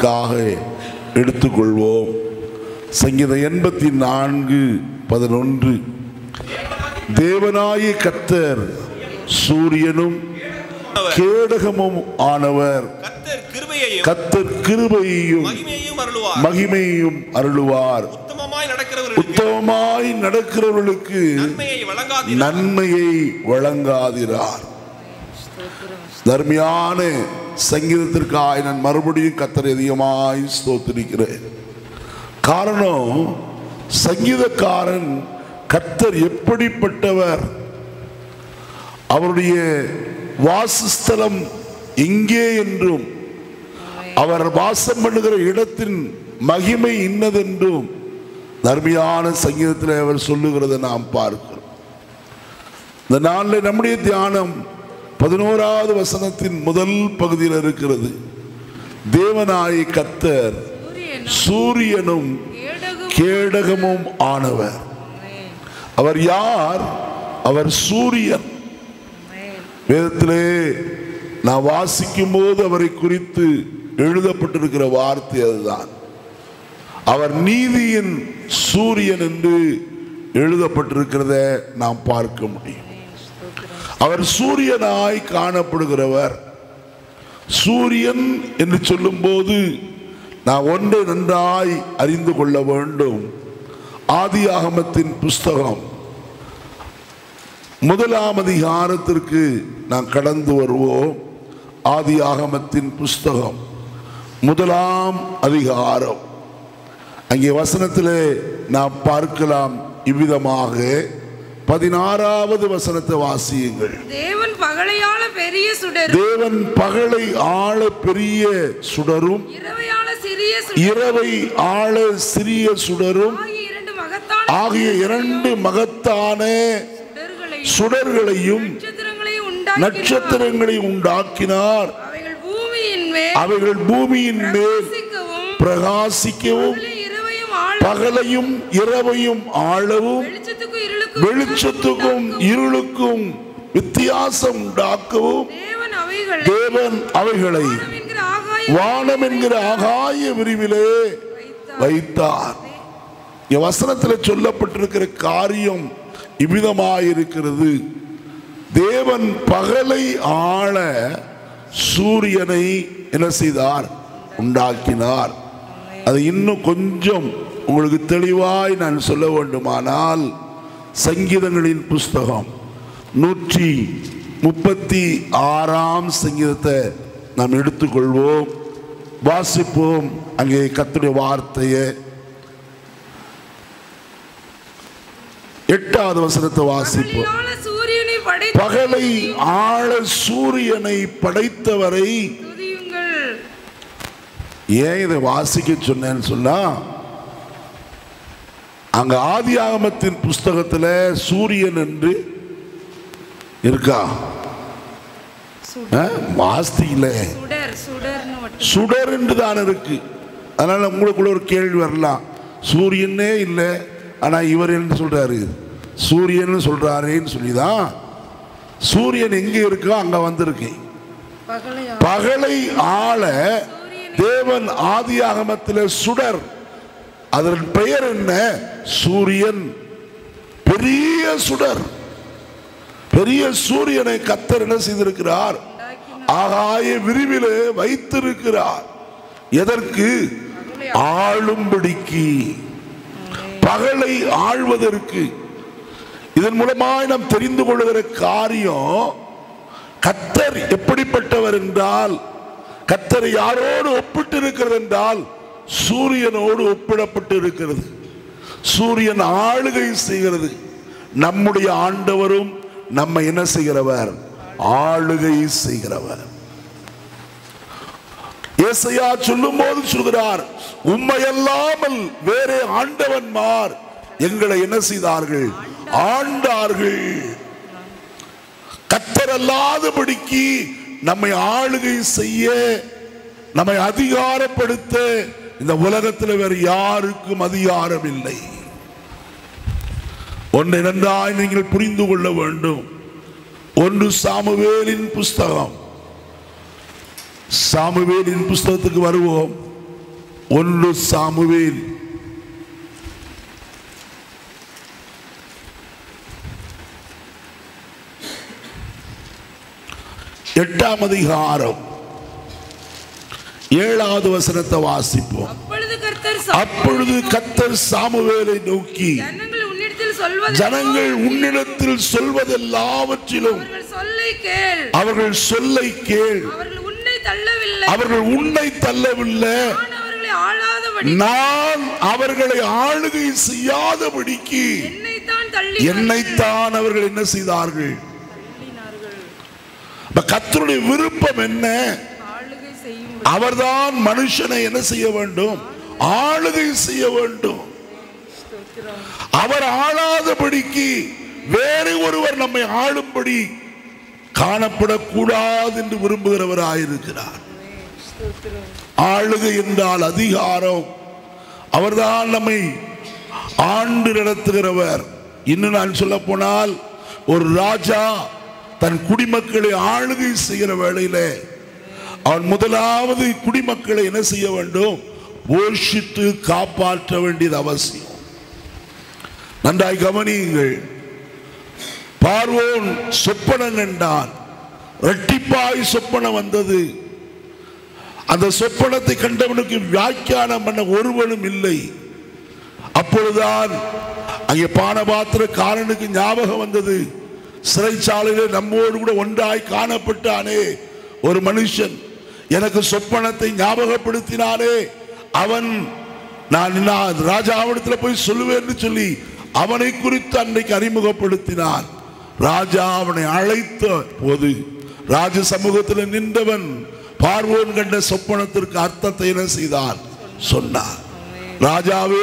நமக்காக எடுத்துக்கொள்வோம் சங்கீதம் எண்பத்தி நான்கு பதினொன்று தேவனாய கர்த்தர் சூரியனும் கேடகமும் ஆனவர் கர்த்தர் கிருபையையும் கர்த்தர் கிருபையையும் மகிமையையும் அருளுவார் மகிமையும் அருளுவார் உத்தமமாய் நடக்கிறவர்களுக்கு உத்தமமாய் நடக்கிறவர்களுக்கு நன்மையை வழங்காதீர் நன்மையை வழங்காதிரார் தர்மியான சங்கீதத்திற்காக நான் மறுபடியும் கத்தரை அதிகமாய் ஸ்தோத்திரிக்கிறேன் காரணம் சங்கீதக்காரன் கர்த்தர் எப்படிப்பட்டவர் அவருடைய வாசஸ்தலம் எங்கே என்றும் அவர் வாசம் பண்ணுகிற இடத்தின் மகிமை இன்னதென்றும் தர்மியான சங்கீதத்தில் அவர் சொல்லுகிறதை நாம் பார்க்கிறோம் இந்த நாளில் நம்முடைய தியானம் பதினோராவது வசனத்தின் முதல் பகுதியில் இருக்கிறது தேவனாய் கர்த்தர் சூரியனும் கேடகமும் ஆனவர் அவர் யார் அவர் சூரியன் வேதத்திலே நான் வாசிக்கும் போது அவரை குறித்து எழுதப்பட்டிருக்கிற வார்த்தை அதுதான் அவர் நீதியின் சூரியன் என்று எழுதப்பட்டிருக்கிறத நாம் பார்க்க முடியும் அவர் சூரியனாய் காணப்படுகிறவர் சூரியன் என்று சொல்லும்போது நான் ஒன்றை நன்றாய் அறிந்து கொள்ள வேண்டும் ஆதியாகமத்தின் புஸ்தகம் முதலாம் அதிகாரத்திற்கு நாம் கடந்து வருவோம் ஆதியாகமத்தின் புஸ்தகம் முதலாம் அதிகாரம் அங்கே வசனத்திலே நாம் பார்க்கலாம் இவ்விதமாக பதினாறாவது வசனத்தை வாசியுங்கள் தேவன் பகலையால பெரிய சுடரும் தேவன் பகலை ஆள பெரிய சுடரும் இரவையால சிறிய சுடரும் இரவை ஆள சிறிய சுடரும் ஆகிய இரண்டு மகத்தான ஆகிய இரண்டு மகத்தான சுடர்களையும் சுடர்களையும் நட்சத்திரங்களையும் உண்டாக்கினார் நட்சத்திரங்களை உண்டாக்கினார் அவைகள் பூமியின் மேல் அவைகள் பூமியின் மேல் பிரகாசிக்கவும் பிரகாசிக்கவும் பகலையும் இரவையும் ஆளவும் பகலையும் இரவையும் ஆளவும் வெளிச்சத்துக்கும் இருளுக்கும் வெளிச்சத்துக்கும் இருளுக்கும் வித்தியாசம் உண்டாக்கவும் தேவன் அவைகளை தேவன் அவைகளை வானம் என்கிற ஆகாய வானம் என்கிற ஆகாய விரிவிலே வைத்தார். வைத்தார் இங்க வசனத்தில் சொல்லப்பட்டிருக்கிற காரியம் இவ்விதமாயிருக்கிறது தேவன் பகலை ஆள சூரியனை என்ன செய்தார் உண்டாக்கினார் அது இன்னும் கொஞ்சம் உங்களுக்கு தெளிவாய் நான் சொல்ல வேண்டுமானால் சங்கீதங்களின் புஸ்தகம் நூற்றி முப்பத்தி ஆறாம் சங்கீதத்தை நாம் எடுத்துக்கொள்வோம் வாசிப்போம் அங்கே கத்துடைய வார்த்தையை எட்டாவது வசனத்தை வாசிப்போம் பகலிலான சூரியனை படைத்த பகலை ஆள சூரியனை படைத்தவரை துதியுங்கள் ஏன் இதை வாசிக்க சொன்னேன்னு சொன்னா அங்க ஆதியாகமத்தின் புஸ்தகத்துல சூரியன் என்று இருக்கா வாஸ்தியில சுடர் சுடர்னு மட்டும் சுடர் என்று தான் இருக்கு அதனால உங்களுக்குள்ள ஒரு கேள்வி வரலாம் சூரியனே இல்லை ஆனா இவர் என்ன சொல்றாரு சூரியன் சொல்றாரேன்னு சொல்லிதான் சூரியன் எங்க இருக்கோ அங்க வந்திருக்கு பகலையா பகலை ஆள தேவன் ஆதியாகமத்தில் சுடர் அதன் பெயர் என்ன சூரியன் பெரிய சுடர் பெரிய சூரியனை கத்தர் என்ன செய்திருக்கிறார் ஆகாய விரிவிலே வைத்திருக்கிறார் எதற்கு ஆளும்படிக்கு பகலை ஆள்வதற்கு இதன் மூலமாய் நாம் தெரிந்து கொள்ளுகிற காரியம் கத்தர் எப்படிப்பட்டவர் என்றால் கத்தர் யாரோடு ஒப்பிட்டு இருக்கிறது என்றால் சூரியனோடு ஒப்பிடப்பட்டு இருக்கிறது சூரியன் ஆளுகை செய்கிறது நம்முடைய ஆண்டவரும் நம்ம என்ன செய்கிறவர் ஆளுகை செய்கிறவர் ஏசையா சொல்லும் போது சொல்கிறார் உண்மை அல்லாமல் வேறே ஆண்டவன்மார் எங்களை என்ன செய்தார்கள் ஆண்டார்கள் கத்தர் அல்லாதபடிக்கு நம்மை ஆளுகை செய்ய நம்மை அதிகாரப்படுத்த இந்த உலகத்தில் வேறு யாருக்கும் அதிகாரம் இல்லை ஒன்றை நன்றாய் நீங்கள் புரிந்து கொள்ள வேண்டும் ஒன்று சாமுவேலின் புஸ்தகம் சாமுவேலின் புஸ்தகத்துக்கு வருவோம் ஒன்று சாமுவேல் எட்டாம் அதிகாரம் ஏழாவது வசனத்தை வாசிப்போம் அப்பொழுது கர்த்தர் அப்பொழுது கத்தர் சாமுவேலை நோக்கி ஜனங்கள் உன்னிடத்தில் சொல்வது ஜனங்கள் உன்னிடத்தில் சொல்வதெல்லாவற்றிலும் அவர்கள் சொல்லை கேள் அவர்கள் சொல்லை கேள் அவர்கள் உன்னை தள்ளவில்லை அவர்கள் உன்னை தள்ளவில்லை நான் அவர்களை ஆளாதபடி நான் அவர்களை ஆளுகை செய்யாதபடிக்கு என்னைத்தான் தள்ளி என்னைத்தான் அவர்கள் என்ன செய்தார்கள் தள்ளினார்கள் அப்ப கர்த்தருடைய விருப்பம் என்ன ஆளுகை செய்யும் அவர்தான் மனுஷனை என்ன செய்ய வேண்டும் ஆளுகை செய்ய வேண்டும் ஸ்தோத்திரம் அவர் ஆளாதபடிக்கு வேறு ஒருவர் நம்மை ஆளும்படி காணப்படக்கூடாது என்று விரும்புகிறவராயிருக்கிறார் ஸ்தோத்திரம் ஆளுகை என்றால் அதிகாரம் அவர்தான் நம்மை ஆண்டு நடத்துகிறவர் இன்னும் நான் சொல்ல போனால் ஒரு ராஜா தன் குடிமக்களை ஆளுகை செய்கிற வேளையிலே அவன் முதலாவது குடிமக்களை என்ன செய்ய வேண்டும் போஷித்து காப்பாற்ற வேண்டியது அவசியம் நன்றாய் கவனியுங்கள் பார்வோன் சொப்பனம் என்றான் இரட்டிப்பாய் சொப்பனம் வந்தது அந்த சொப்பனத்தை கண்டவனுக்கு வியாக்கியானம் பண்ண ஒருவனும் இல்லை அப்பொழுதுதான் அங்கே பானபாத்திர காரனுக்கு ஞாபகம் வந்தது சிறைச்சாலையிலே நம்மோடு கூட ஒன்றாய் காணப்பட்டானே ஒரு மனுஷன் எனக்கு சொப்பனத்தை ஞாபகப்படுத்தினானே அவன் நான் நான் ராஜாவிடத்தில் போய் சொல்லுவேன்னு சொல்லி அவனை குறித்து அன்றைக்கு அறிமுகப்படுத்தினான் ராஜா அவனை அழைத்த போது ராஜ சமூகத்தில் நின்றவன் பார்வோன் கண்ட சொப்பனத்திற்கு அர்த்தத்தை என்ன செய்தான் சொன்னான் ராஜாவே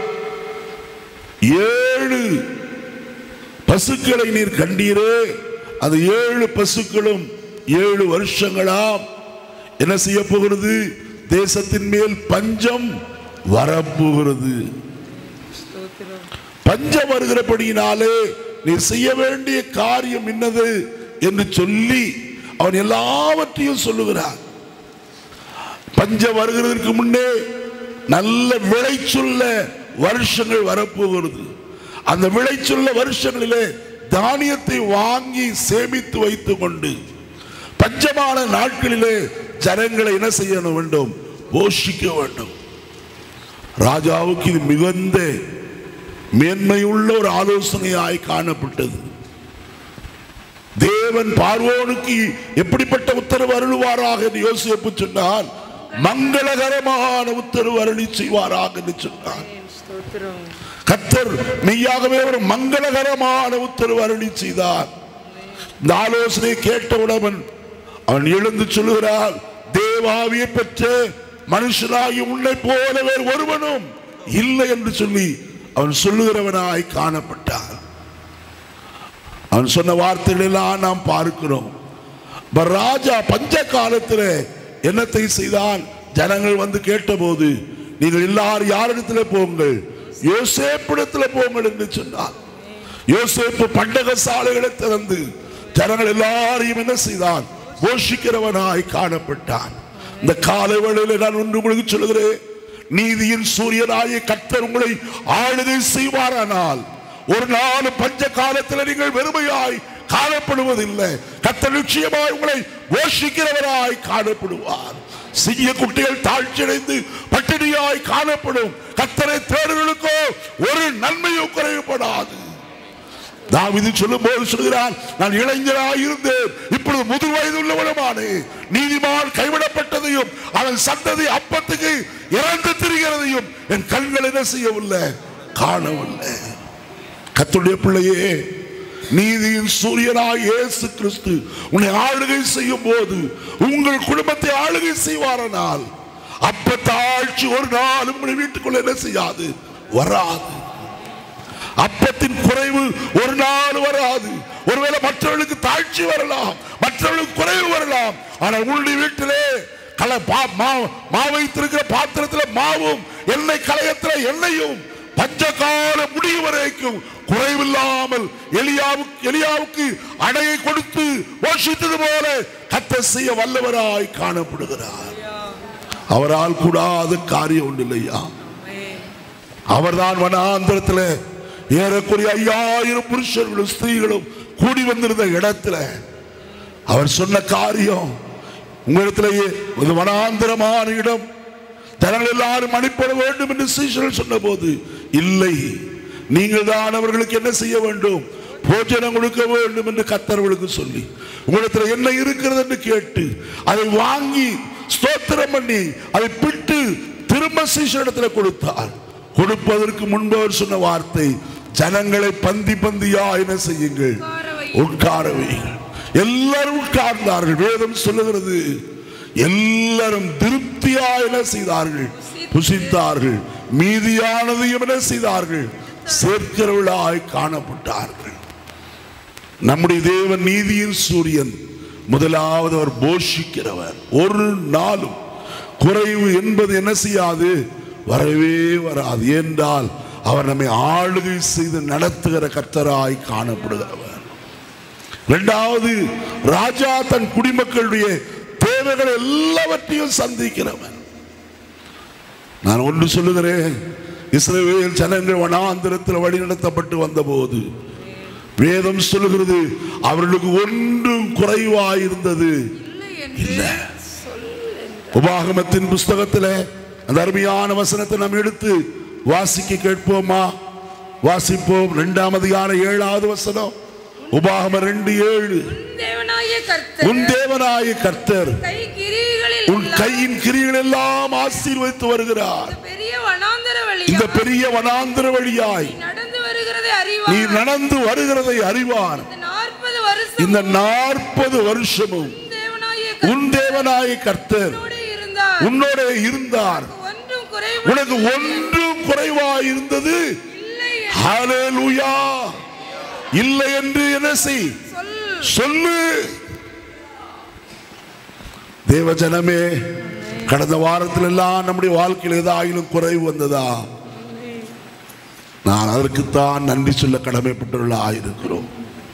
ஏழு பசுக்களை நீர் கண்டீரே அந்த ஏழு பசுக்களும் ஏழு வருஷங்களாம் என்ன செய்ய போகிறது தேசத்தின் மேல் பஞ்சம் வரப்போகிறது ஸ்தோத்திரம் பஞ்சம் வருகிறபடியினாலே நீ செய்ய வேண்டிய காரியம் என்னது என்று சொல்லி அவன் எல்லாவற்றையும் சொல்லுகிறான் பஞ்சம் வருகிறதற்கு முன்னே நல்ல விளைச்சுள்ள வருஷங்கள் வரப்போகிறது அந்த விளைச்சுள்ள வருஷங்களிலே தானியத்தை வாங்கி சேமித்து வைத்துக் கொண்டு பஞ்சமான நாட்களிலே ஜனங்களை என்ன செய்ய வேண்டும் போஷிக்க வேண்டும் ராஜாவுக்கு இது மிகுந்த மேன்மையுள்ள ஒரு ஆலோசனையாய் காணப்பட்டது தேவன் பார்வோனுக்கு எப்படிப்பட்ட உத்தரவு அருளுவாராக என்று யோசிப்பு சொன்னான் மங்களகரமான உத்தரவு அருளி செய்வாராக என்று சொன்னான் ஸ்தோத்திரம் கத்தர் மெய்யாகவே ஒரு மங்களகரமான உத்தரவு அருளி செய்தார் இந்த ஆலோசனை கேட்டவுடன் அவன் அவன் எழுந்து சொல்லுகிறான் தேவாவியை பெற்ற மனுஷனாகி உன்னை போல வேறு ஒருவனும் இல்லை என்று சொல்லி அவன் சொல்லுகிறவனாய் காணப்பட்டான் அவன் சொன்ன வார்த்தைகள் எல்லாம் நாம் பார்க்கிறோம் இப்ப ராஜா பஞ்ச காலத்தில் என்னத்தை செய்தான் ஜனங்கள் வந்து கேட்டபோது நீங்கள் எல்லாரும் யாரிடத்துல போங்கள் யோசேப்பிடத்துல போங்கள் என்று சொன்னார் யோசேப்பு பண்டக சாலைகளை திறந்து ஜனங்கள் எல்லாரையும் என்ன செய்தான் போஷிக்கிறவனாய் காணப்பட்டான் இந்த காலை வேளையில நான் ஒன்று உங்களுக்கு சொல்லுகிறேன் நீதியின் சூரியனாய கர்த்தர் உங்களை ஆளுகை செய்வாரானால் ஒரு நாள் பஞ்ச காலத்தில் நீங்கள் வெறுமையாய் காணப்படுவதில்லை கர்த்தர் நிச்சயமாய் உங்களை போஷிக்கிறவராய் காணப்படுவார் சிங்க குட்டிகள் தாழ்ச்சியடைந்து பட்டினியாய் காணப்படும் கர்த்தரை தேடுகளுக்கோ ஒரு நன்மையும் குறைவுபடாது தாவிது சொல்லும் போது சொல்கிறான் நான் இளைஞராய் இருந்தேன் இப்பொழுது முதிர் வயது உள்ளவனமானே நீதிமான் கைவிடப்பட்டதையும் அவன் சந்ததி அப்பத்துக்கு இறந்து திரிகிறதையும் என் கண்கள் என்ன செய்யவில்லை காணவில்லை கத்துடைய பிள்ளையே நீதியின் சூரியனாய் இயேசு கிறிஸ்து உன்னை ஆளுகை செய்யும் போது உங்கள் குடும்பத்தை ஆளுகை செய்வாரனால் அப்ப தாழ்ச்சி ஒரு நாளும் உங்களை வீட்டுக்குள்ள என்ன செய்யாது வராது அப்பத்தின் குறைவு ஒரு நாள் வராது ஒருவேளை மற்றவர்களுக்கு தாழ்ச்சி வரலாம் மற்றவர்களுக்கு குறைவு வரலாம் ஆனால் உங்களுடைய வீட்டிலே கல பா- மா- மா வைத்திருக்கிற பாத்திரத்தில் மாவும் எண்ணெய் கலையத்துல எண்ணெயும் பஞ்சகால முடியும் வரைக்கும் குறைவில்லாமல் எலியாவுக்கு எலியாவுக்கு அடையை கொடுத்து போஷித்தது போல கத்த செய்ய வல்லவராய் காணப்படுகிறார் அவரால் கூடாத காரியம் ஒன்று இல்லையா ஆமென். அவர்தான் வனாந்திரத்தில் ஏறக்குறைய ஐயாயிரம் புருஷர்களும் ஸ்திரீகளும் கூடி வந்திருந்த இடத்துல அவர் சொன்ன காரியம் உங்களிடத்திலேயே ஒரு வனாந்திரமான இடம் ஜனங்கள் எல்லாரும் அனுப்பட வேண்டும் என்று சீஷர்கள் சொன்னபோது இல்லை நீங்கள் தான் அவர்களுக்கு என்ன செய்ய வேண்டும் போஜனம் கொடுக்க வேண்டும் என்று கத்தர்களுக்கு சொல்லி உங்களிடத்தில் என்ன இருக்கிறது என்று கேட்டு அதை வாங்கி ஸ்தோத்திரம் பண்ணி அதை பிட்டு திரும்ப சீஷரிடத்தில் கொடுத்தார் கொடுப்பதற்கு முன்பு அவர் சொன்ன வார்த்தை ஜனங்களை பந்தி பந்தியா என்ன செய்யுங்கள் உட்கார வையுங்கள் எல்லாரும் உட்கார்ந்தார்கள் வேதம் சொல்லுகிறது எல்லாரும் திருப்தியா என்ன செய்தார்கள் புசித்தார்கள் மீதியானதையும் என்ன செய்தார்கள் சேர்க்கிறவர்களாய் காணப்பட்டார்கள் நம்முடைய தேவன் நீதியின் சூரியன் முதலாவது அவர் போஷிக்கிறவர் ஒரு நாளும் குறைவு என்பது என்ன செய்யாது வரவே வராது என்றால் அவர் நம்மை ஆளுகை செய்து நடத்துகிற கர்த்தராய் காணப்படுகிறவர் இரண்டாவது ராஜா தன் குடிமக்களுடைய தேவைகள் எல்லாவற்றையும் சந்திக்கிறவன் நான் ஒன்று சொல்லுகிறேன் இஸ்ரவேல் ஜனங்கள் வனாந்திரத்தில் வழிநடத்தப்பட்டு வந்தபோது வேதம் சொல்லுகிறது அவர்களுக்கு ஒன்றும் குறைவாயிருந்தது இல்லை என்று இல்லை. சொல் என்று. உபாகமத்தின் புஸ்தகத்தில் அந்த அருமையான வசனத்தை நாம் எடுத்து வாசிக்க கேட்போமா வாசிப்போம் இரண்டாம் அதிகாரம் ஏழாவது வசனம் உபாகமம் ரெண்டு ஏழு உன் தேவனாகிய கர்த்தர் உன் தேவனாய கர்த்தர் கை கிரிகளில் உன் கையின் கிரிகள் எல்லாம் ஆசீர்வதித்து வருகிறார் பெரிய வனாந்தர இந்த வழியா பெரிய வனாந்திர வழியாய் நீ நடந்து வருகிறதை நீ அறிவார் நடந்து வருகிறதை அறிவார் இந்த நாற்பது வருஷம் இந்த நாற்பது வருஷமும் உன் தேவனாகிய உன் தேவனாய கர்த்தர் கர்த்தரோடு இருந்தார் உன்னோட இருந்தார் ஒன்றும் குறைவு உனக்கு ஒன்றும் குறைவாய் இருந்தது இல்லை என்று ஹalleluya இல்லை என்று என்ன செய் சொல் சொல்லு தேவ ஜனமே கடந்த வாரத்தில் எல்லாம் நம்முடைய வாழ்க்கையில் ஏதாயிலும் குறைவு வந்ததா நான் அதற்குத்தான் நன்றி சொல்ல கடமைப்பட்டுள்ள இருக்கிறோம்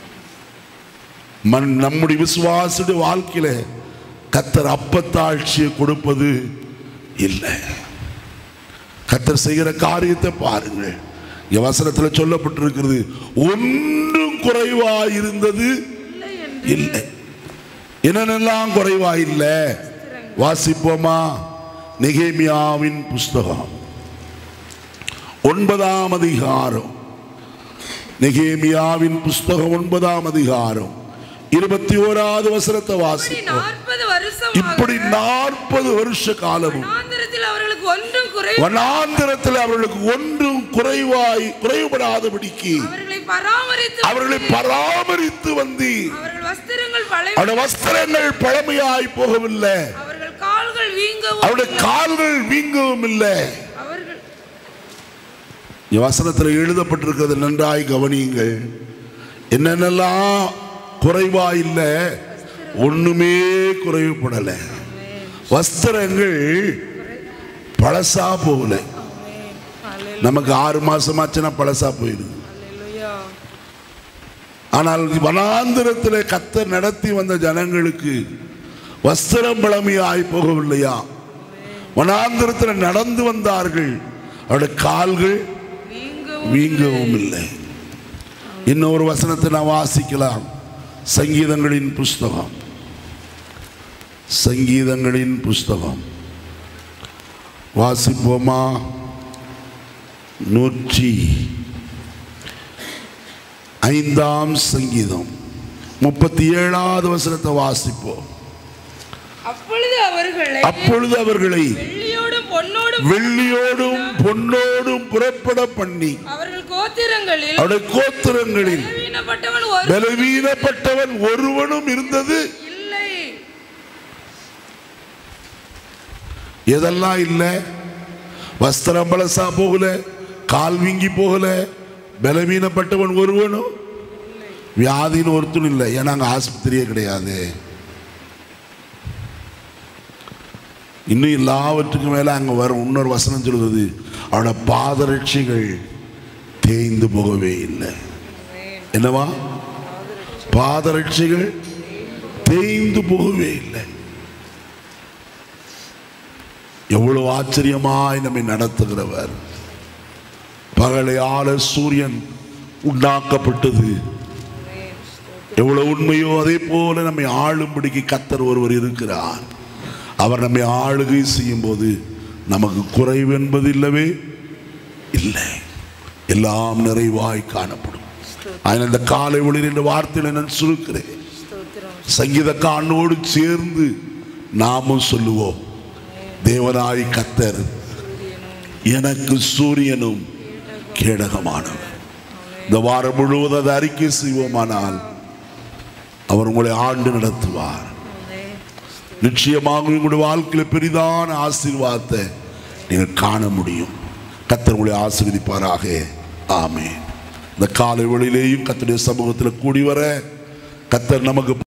மண் நம்முடைய விசுவாசுடைய வாழ்க்கையில கத்தர் அப்பத்தாட்சியை கொடுப்பது இல்லை கத்தர் செய்கிற காரியத்தை பாருங்கள் இங்க வசனத்துல சொல்லப்பட்டிருக்கிறது ஒன்றும் குறைவாய் இருந்தது இல்லை என்று இல்லை என்னென்னலாம் குறைவா இல்லை வாசிப்போமா நெகேமியாவின் புஸ்தகம் ஒன்பதாம் அதிகாரம் நெகேமியாவின் புஸ்தகம் ஒன்பதாம் அதிகாரம் இருபத்தி ஓராவது வசனத்தை இப்படி வாசிப்போம் நாற்பது வருஷம் இப்படி நாற்பது வருஷ காலமும் வனாந்திரத்தில் அவர்களுக்கு ஒன்றும் குறைவு வனாந்திரத்தில் அவர்களுக்கு ஒன்றும் குறைவாய் குறைவுபடாதபடிக்கு அவர்களை பராமரித்து அவர்களை பராமரித்து வந்தீர் அவர்கள் வஸ்திரங்கள் பழைய அவருடைய வஸ்திரங்கள் பழமையாய் போகவில்லை அவர்கள் கால்கள் வீங்கவும் அவருடைய கால்கள் வீங்கவும் இல்லை அவர்கள் இந்த வசனத்தில் எழுதப்பட்டிருக்கிறது நன்றாய் கவனியுங்கள் என்னென்னலாம் குறைவா இல்லை ஒண்ணுமே குறைவுபடலை வஸ்திரங்கள் பழசா போகல நமக்கு ஆறு மாசமாச்சுன்னா பழசா போயிடுது அல்லேலூயா ஆனால் வனாந்திரத்தில் கத்த நடத்தி வந்த ஜனங்களுக்கு வஸ்திரம் பழமையாய் போகவில்லையா வனாந்திரத்தில் நடந்து வந்தார்கள் அவருடைய கால்கள் வீங்கவும் வீங்கவும் இல்லை இன்னொரு வசனத்தை நான் வாசிக்கலாம் சங்கீதங்களின் புஸ்தகம் சங்கீதங்களின் புஸ்தகம் வாசிப்போமா நூற்றி ஐந்தாம் சங்கீதம் முப்பத்தி ஏழாவது வசனத்தை வாசிப்போம் அப்பொழுது அவர்களை அப்பொழுது அவர்களை வெள்ளியோடும் பொன்னோடும் வெள்ளியோடும் பொன்னோடும் புறப்பட பண்ணி அவர்கள் கோத்திரங்களில் அவருடைய கோத்திரங்களில் பலவீனப்பட்டவன் ஒரு பலவீனப்பட்டவன் ஒருவனும் இருந்தது இல்லை எதெல்லாம் இல்லை வஸ்திரம் பழசா போகல கால் வீங்கி போகல பலவீனப்பட்டவன் ஒருவனும் வியாதின்னு ஒருத்தனும் இல்லை ஏன்னா அங்கே ஆஸ்பத்திரியே கிடையாது இன்னும் எல்லாவற்றுக்கும் மேலே அங்கே வரும் இன்னொரு வசனம் சொல்கிறது அவனோட பாதரட்சிகள் தேய்ந்து போகவே இல்லை என்னவா பாதரட்சிகள் தேய்ந்து போகவே இல்லை எவ்வளவு ஆச்சரியமாய் நம்மை நடத்துகிறவர் பகலை ஆள சூரியன் உண்டாக்கப்பட்டது எவ்வளவு உண்மையோ அதே போல நம்மை ஆளும்படிக்கு கத்தர் ஒருவர் இருக்கிறார் அவர் நம்மை ஆளுகை செய்யும் போது நமக்கு குறைவு என்பது இல்லவே இல்லை எல்லாம் நிறைவாய் காணப்படும் அதனால் இந்த காலை ஒளிர் என்ற வார்த்தையில் நான் சுருக்கிறேன் சங்கீதக்காரனோடு சேர்ந்து நாமும் சொல்லுவோம் தேவனாய் கத்தர் எனக்கு சூரியனும் கேடகமானவர் இந்த வாரம் முழுவதும் அதை அறிக்கை செய்வோமானால் அவர் உங்களை ஆண்டு நடத்துவார் நிச்சயமாக உங்களுடைய வாழ்க்கையில் பெரிதான ஆசீர்வாதத்தை நீங்கள் காண முடியும் கத்தர் உங்களை ஆசீர்வதிப்பாராக ஆமென் இந்த காலை வேளையிலேயும் கத்தருடைய சமூகத்தில் கூடி வர கத்தர் நமக்கு